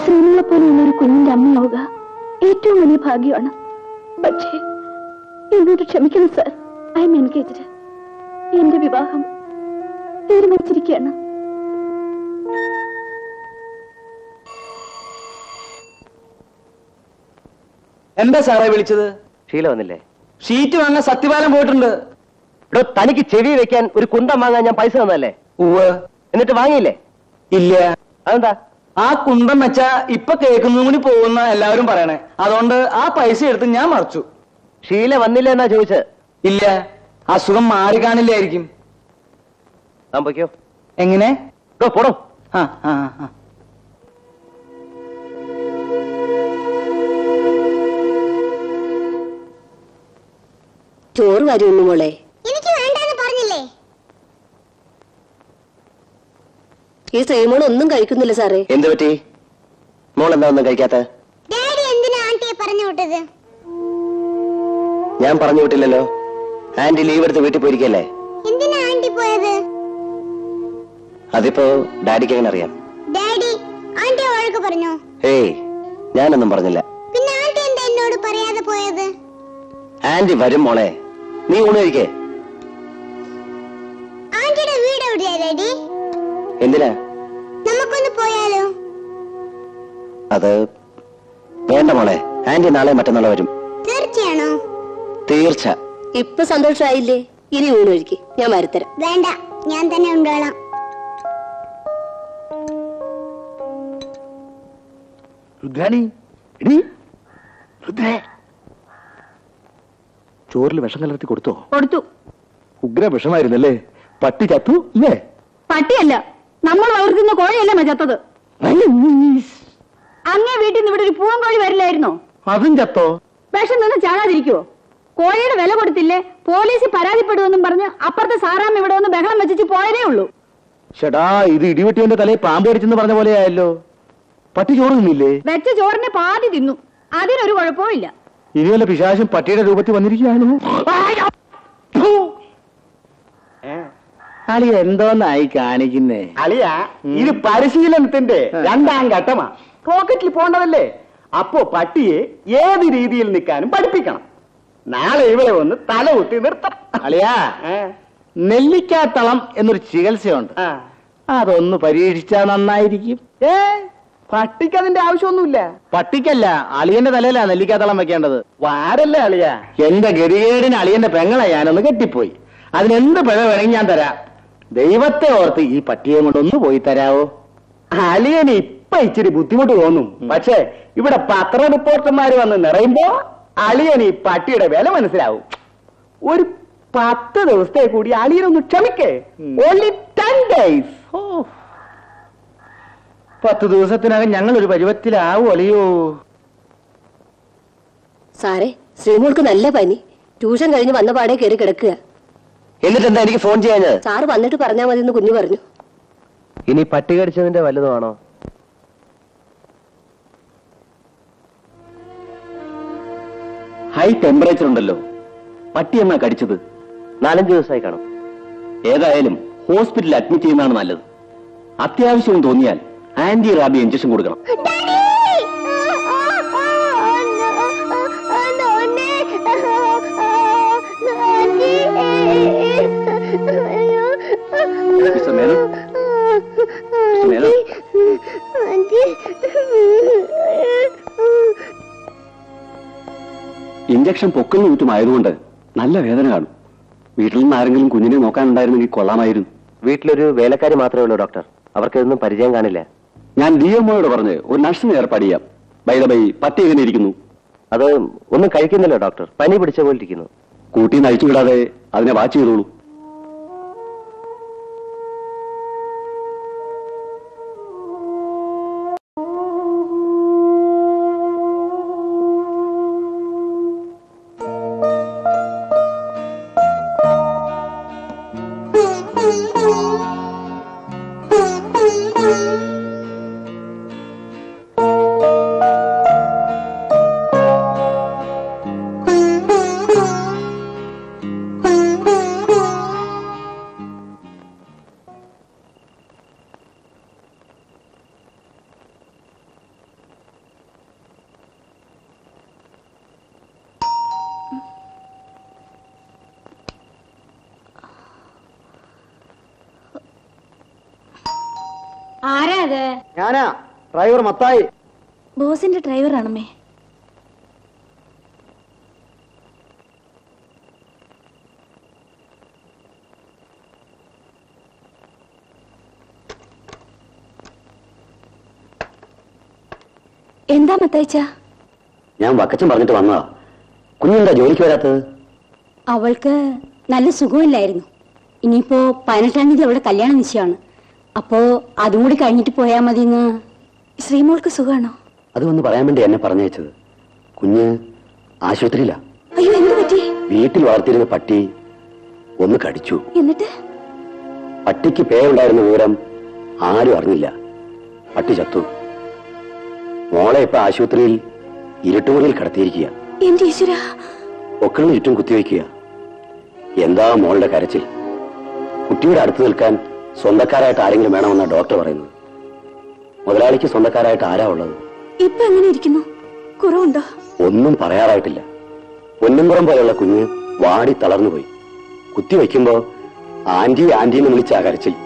ശ്രീനികളെ പോലെയുള്ള ഒരു കുഞ്ഞിന്റെ അമ്മയാവുക ഏറ്റവും വലിയ ഭാഗ്യമാണ് പക്ഷേ എന്നോട് ക്ഷമിക്കണം സർ ഐ എം എൻഗേജ്ഡ് എന്റെ വിവാഹം തീരുമാനിച്ചിരിക്കുകയാണ് എന്താ സാറേ വിളിച്ചത് ഷീല വന്നില്ലേ ഷീറ്റ് വാങ്ങാൻ സത്യപാലം പോയിട്ടുണ്ട് എടോ തനിക്ക് ചെവി വെക്കാൻ ഒരു കുന്തം വാങ്ങാൻ ഞാൻ പൈസ തന്നല്ലേ ഉവ് എന്നിട്ട് വാങ്ങിയില്ലേ ഇല്ല അതെന്താ ആ കുന്തം വെച്ചാ ഇപ്പൊ കേൾക്കുന്നതും കൂടി പോകുന്ന എല്ലാവരും പറയണേ അതുകൊണ്ട് ആ പൈസ എടുത്ത് ഞാൻ മറച്ചു ഷീല വന്നില്ല എന്നാ ചോദിച്ചത് ഇല്ല അസുഖം മാറി കാണില്ലായിരിക്കും താൻ പൊയ്ക്കോ എങ്ങനെ എടോ, പോടോ ആ ആ ആ ചോറ് വരുന്നു മോളെ എനിക്ക് വേണ്ടെന്ന് പറഞ്ഞില്ലേ ഈ ശ്രീമോൾ ഒന്നും കഴിക്കുന്നില്ല സാറേ എന്ത് പറ്റി മോൾ എന്താ ഒന്നും കഴിക്കാത്ത ഡാഡി എന്തിനാ ആന്റിയെ പറഞ്ഞു വിട്ടത് ഞാൻ പറഞ്ഞു വിട്ടില്ലല്ലോ ആന്റി ലീവ് എടുത്ത് വീട്ടിൽ പോയിരിക്കല്ലേ എന്തിനാ ആന്റി പോയത് അതിപ്പോ ഡാഡിക്ക് എങ്ങനെ അറിയാം ഡാഡി ആന്റി വഴക്ക് പറഞ്ഞോ ഏയ് ഞാനൊന്നും പറഞ്ഞില്ല പിന്നെ ആന്റി എന്താ എന്നോട് പറയാതെ പോയത് ആന്റി വരും മോളെ നീ ഊണ് കഴിക്കേ ആന്റിയുടെ വീട് എവിടെയാ ഡാഡി എന്തിനാ നമുക്കൊന്ന് പോയാലോ അത് വേണ്ട മോളെ ആന്റി നാളെ മറ്റന്നാളെ വരും തീർച്ചയാണോ തീർച്ച ഇപ്പൊ സന്തോഷമായില്ലേ ഇനി ഊണ് കഴിക്ക് ഞാൻ വരുത്തരാം വേണ്ട ഞാൻ തന്നെ ഉണ്ടോളാം രുദ്രാണി എടി രുദ്രേ ചോറിൽ വിഷം കലർത്തി കൊടുത്തോ കൊടുത്തു ഉഗ്ര വിഷമായിരുന്നല്ലേ പട്ടി ചത്തു ഇല്ലേ പട്ടിയല്ല നമ്മൾ വളർത്തുന്ന കോഴിയല്ല മജത്തത് അങ്ങേ വീട്ടിൽ നിന്ന് ഇവിടെ ഒരു പൂവൻകോഴി വരില്ലായിരുന്നോ അതും ചത്തോ വിഷം തന്നെ ചാകാതിരിക്കുവോ കോഴിയുടെ വില കൊടുത്തില്ലേ പോലീസ് പരാതിപ്പെടുമെന്നും പറഞ്ഞ് അപ്പുറത്തെ സാറാമ്മ ഇവിടെ ഒന്ന് ബഹളം വെച്ചിട്ട് പോയതേ ഉള്ളൂ ഷടാ ഇത് ഇടിവെട്ടിയവന്റെ തലയിൽ പാമ്പ് അടിച്ചെന്ന് പറഞ്ഞ പോലെ ആയല്ലോ പട്ടി ചോറ് തിന്നില്ലേ വെച്ച ചോറിനെ പാതി തിന്നു അതിനൊരു കുഴപ്പവും ഇല്ല ഇനി വല്ല പിശാശം പട്ടിയുടെ രൂപത്തിൽ വന്നിരിക്കുകയാണോ അളി എന്തോന്നായി കാണിക്കുന്നേ അളിയ ഇത് പരിശീലനത്തിന്റെ രണ്ടാം ഘട്ടമാ പോക്കറ്റിൽ പോണ്ടതല്ലേ അപ്പോ പട്ടിയെ ഏത് രീതിയിൽ നിൽക്കാനും പഠിപ്പിക്കണം നാളെ ഇവിടെ വന്ന് തല കുത്തി നിർത്തണം അളിയാ ഏ, നെല്ലിക്കാത്തളം എന്നൊരു ചികിത്സയുണ്ട് ആ. അതൊന്ന് പരീക്ഷിച്ചാ നന്നായിരിക്കും ഏ പട്ടിക്ക് അതിന്റെ ആവശ്യമൊന്നുമില്ല പട്ടിക്കല്ല അളിയന്റെ തലയിലാ നെല്ലിക്കാത്തളം വെക്കേണ്ടത് വാരല്ലേ അളിയ എന്റെ ഗതികേടിന് അളിയന്റെ പെങ്ങളെ ഞാനൊന്ന് കെട്ടിപ്പോയി അതിനെന്ത് പിഴ വേണമെങ്കിൽ ഞാൻ തരാം ദൈവത്തെ ഓർത്ത് ഈ പട്ടിയെ കൊണ്ടൊന്ന് പോയി തരാവോ അളിയന് ഇപ്പൊ ഇച്ചിരി ബുദ്ധിമുട്ട് തോന്നും പക്ഷേ ഇവിടെ പത്ര റിപ്പോർട്ടർമാര് വന്ന് നിറയുമ്പോ അളിയന് ഈ പട്ടിയുടെ വില മനസ്സിലാവും ഒരു പത്ത് ദിവസത്തെ കൂടി അളിയനൊന്ന് ക്ഷമിക്കേ ഓൺലി ടെൻ ഡേയ്സ് ഓ പത്ത് ദിവസത്തിനകം ഞങ്ങൾ ഒരു പരുവത്തിലാവോ അളിയോ സാറേ ശ്രീമോൾക്ക് നല്ല പനി ട്യൂഷൻ കഴിഞ്ഞ് വന്ന പാടെ കയറി കിടക്കുക എന്നിട്ട് എന്താ എനിക്ക് ഫോൺ ചെയ്യാഞ്ഞത് സാറ് വന്നിട്ട് പറഞ്ഞാൽ മതി എന്ന് കുഞ്ഞു പറഞ്ഞു ഇനി പട്ടി കടിച്ചതിന്റെ വല്ലതുമാണോ ഹൈ ടെമ്പറേച്ചർ ഉണ്ടല്ലോ പട്ടിയമ്മ കടിച്ചത് നാലഞ്ച് ദിവസമായി കാണും ഏതായാലും ഹോസ്പിറ്റലിൽ അഡ്മിറ്റ് ചെയ്യുന്നതാണ് നല്ലത് അത്യാവശ്യം തോന്നിയാൽ ആന്റി റാബി ഇഞ്ചക്ഷൻ കൊടുക്കണം mister Menon mister Menon injection പൊക്കലിന് ചുറ്റും ആയതുകൊണ്ട് നല്ല വേദന കാണും വീട്ടിൽ നിന്ന് ആരെങ്കിലും കുഞ്ഞിനെ നോക്കാനുണ്ടായിരുന്നെങ്കിൽ കൊള്ളാമായിരുന്നു വീട്ടിലൊരു വേലക്കാരി മാത്രമേ ഉള്ളൂ ഡോക്ടർ അവർക്കിതൊന്നും പരിചയം കാണില്ല ഞാൻ ഡി എംഒയോട് പറഞ്ഞ് ഒരു നഴ്സിനെ ഏർപ്പാട് ചെയ്യാം ബൈ ദ ബൈ പട്ടി എങ്ങനെ ഇരിക്കുന്നു അത് ഒന്നും കഴിക്കുന്നില്ല ഡോക്ടർ പനി പിടിച്ച പോലെ ഇരിക്കുന്നു കൂട്ടി നയിച്ചു വിടാതെ അതിനെ വാച്ച് ചെയ്തോളൂ Thank you. ആരാ അത് ഞാനാ ഡ്രൈവർ മത്തായി ബോസിന്റെ ഡ്രൈവറാണമ്മേ എന്താ മത്തയച്ച ഞാൻ വക്കച്ചൻ പറഞ്ഞിട്ട് വന്നതാ കുഞ്ഞെന്താ ജോലിക്ക് വരാത്തത് അവൾക്ക് നല്ല സുഖമില്ലായിരുന്നു ഇനിയിപ്പോ പതിനെട്ടാം തീയതി അവളുടെ കല്യാണ നിശ്ചയമാണ് അപ്പോ അതും കൂടി കഴിഞ്ഞിട്ട് പോയാ മതിന്ന് ശ്രീമോൾക്ക് സുഖാണോ അത് വന്ന് പറയാൻ വേണ്ടി എന്നെ പറഞ്ഞയച്ചത് കുഞ്ഞ് ആശുപത്രിയിലാ അയ്യോ എന്ത് പറ്റി വീട്ടിൽ വളർത്തിയിരുന്ന പട്ടി ഒന്ന് കടിച്ചു എന്നിട്ട് പട്ടിക്ക് പേരുണ്ടായിരുന്ന വിവരം ആരും അറിഞ്ഞില്ല പട്ടി ചത്തു മോളെ ഇപ്പൊ ആശുപത്രിയിൽ ഇരുട്ടുമുറിയിൽ കിടത്തിയിരിക്കുക എന്റെ ഈശ്വര പൊക്കളിന് ചുറ്റും കുത്തിവെക്കുക എന്താ മോളുടെ കരച്ചിൽ കുട്ടിയുടെ അടുത്ത് നിൽക്കാൻ സ്വന്തക്കാരായിട്ട് ആരെങ്കിലും വേണമെന്നാ ഡോക്ടർ പറയുന്നത് മുതലാളിക്ക് സ്വന്തക്കാരായിട്ട് ആരാ ഉള്ളത് ഇപ്പൊ എങ്ങനെ ഇരിക്കുന്നു കുറവുണ്ടോ ഒന്നും പറയാറായിട്ടില്ല പൊന്നുംപുറം പോലെയുള്ള കുഞ്ഞ് വാടി തളർന്നുപോയി കുത്തിവെക്കുമ്പോ ആന്റി ആന്റി എന്ന് വിളിച്ച ആ കരച്ചിൽ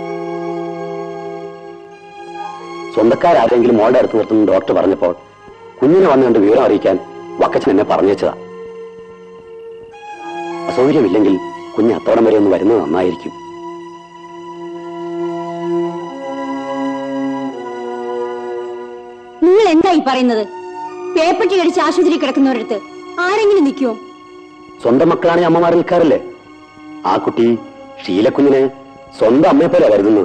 സ്വന്തക്കാരാരെങ്കിലും മോളുടെ അടുത്ത് നിർത്തുന്ന ഡോക്ടർ പറഞ്ഞപ്പോൾ കുഞ്ഞിനെ വന്ന് കണ്ട് വിവരം അറിയിക്കാൻ വക്കച്ചൻ എന്നെ പറഞ്ഞേച്ചതാ അസൗകര്യമില്ലെങ്കിൽ കുഞ്ഞ് അത്തോടം വരെ ഒന്ന് വരുന്നത് നന്നായിരിക്കും നിങ്ങൾ എന്തായി പറയുന്നത് പേപ്പട്ടി കടിച്ച് ആശുപത്രി കിടക്കുന്നവരടുത്ത് ആരെങ്കിലും നിൽക്കുമോ സ്വന്തം മക്കളാണ് അമ്മമാർ നിൽക്കാറില്ലേ ആ കുട്ടി ഷീലക്കുഞ്ഞിനെ സ്വന്തം അമ്മയെ പോലെ കരുതുന്നത്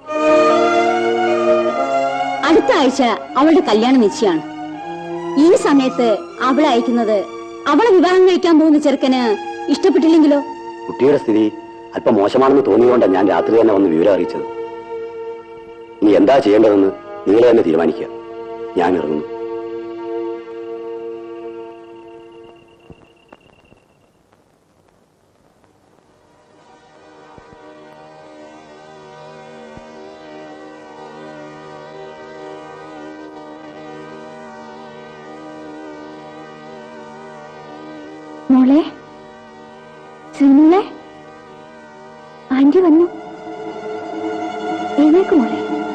അടുത്ത ആഴ്ച അവളുടെ കല്യാണ നിശ്ചയാണ് ഈ സമയത്ത് അവളെ അയക്കുന്നത് അവളെ വിവാഹം കഴിക്കാൻ പോകുന്ന ചെറുക്കന് ഇഷ്ടപ്പെട്ടില്ലെങ്കിലോ കുട്ടിയുടെ സ്ഥിതി അല്പം മോശമാണെന്ന് തോന്നിയതുകൊണ്ടാണ് ഞാൻ രാത്രി തന്നെ വന്ന് വിവരം അറിയിച്ചത് ഇനി എന്താ ചെയ്യേണ്ടതെന്ന് നിങ്ങൾ തന്നെ തീരുമാനിക്കുക ഞാൻ ഇറങ്ങുന്നു മോളെ ശ്രീമോളെ ആന്റി വന്നു എഴുന്നേക്ക് മോളെ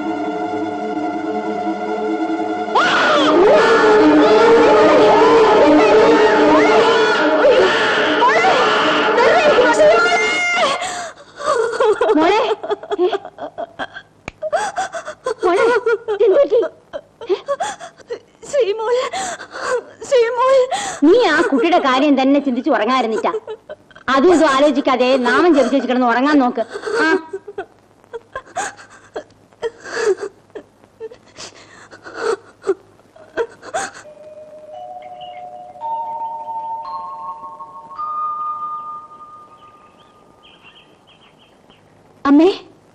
മോളെ ഏ? മോളെ എന്ത് പറ്റി? ശ്രീമോൾ ശ്രീമോൾ നീ ആ കുട്ടിയുടെ കാര്യം തന്നെ ചിന്തിച്ച് ഉറങ്ങാതിരുന്നിട്ടാ അതും ഇതും ആലോചിക്കാതെ നാമം ജപിച്ചു വെച്ച് കിടന്ന് ഉറങ്ങാൻ നോക്ക് ആ അമ്മേ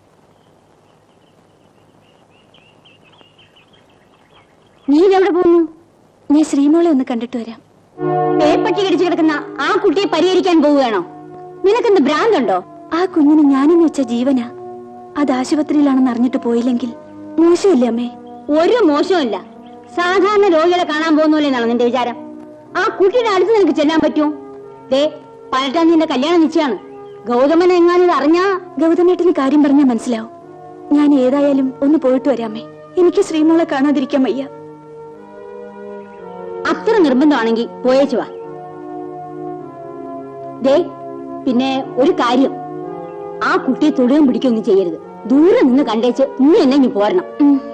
നീ ഇതെവിടെ പോകുന്നു ഞാൻ ശ്രീമോളെ ഒന്ന് കണ്ടിട്ട് വരാം പേപ്പട്ടി കടിച്ചു കിടക്കുന്ന ആ കുട്ടിയെ പരിഹരിക്കാൻ പോവുകയാണോ നിനക്കെന്ത് ഭ്രാന്തുണ്ടോ ആ കുഞ്ഞിന് ഞാനെന്ന് വെച്ച ജീവനാ അത് ആശുപത്രിയിലാണെന്ന് അറിഞ്ഞിട്ട് പോയില്ലെങ്കിൽ മോശമില്ലേ അമ്മേ ഒരു മോശമില്ല സാധാരണ രോഗികളെ കാണാൻ പോകുന്നില്ലെന്നാണ് നിന്റെ വിചാരം ആ കുട്ടിയുടെ അടുത്ത് നിനക്ക് ചെല്ലാൻ പറ്റുമോ ദേ പതിനെട്ടാം തീയതി കല്യാണം നിശ്ചയാണ് ഗൗതമൻ എങ്ങാനും ഇത് അറിഞ്ഞാ ഗൗതമേട്ടന് കാര്യം പറഞ്ഞാൽ മനസ്സിലാവും ഞാൻ ഏതായാലും ഒന്ന് പോയിട്ട് വരാമേ എനിക്ക് ശ്രീമോളെ കാണാതിരിക്കാൻ വയ്യ അത്ര നിർബന്ധമാണെങ്കിൽ പോയേച്ചു വാ ദേ പിന്നെ ഒരു കാര്യം ആ കുട്ടിയെ തൊടുകയും പിടിക്കുകയൊന്നും ചെയ്യരുത് ദൂരെ നിന്ന് കണ്ടേച്ച് നീ എന്നെ ഇനി പോരണം ഉം.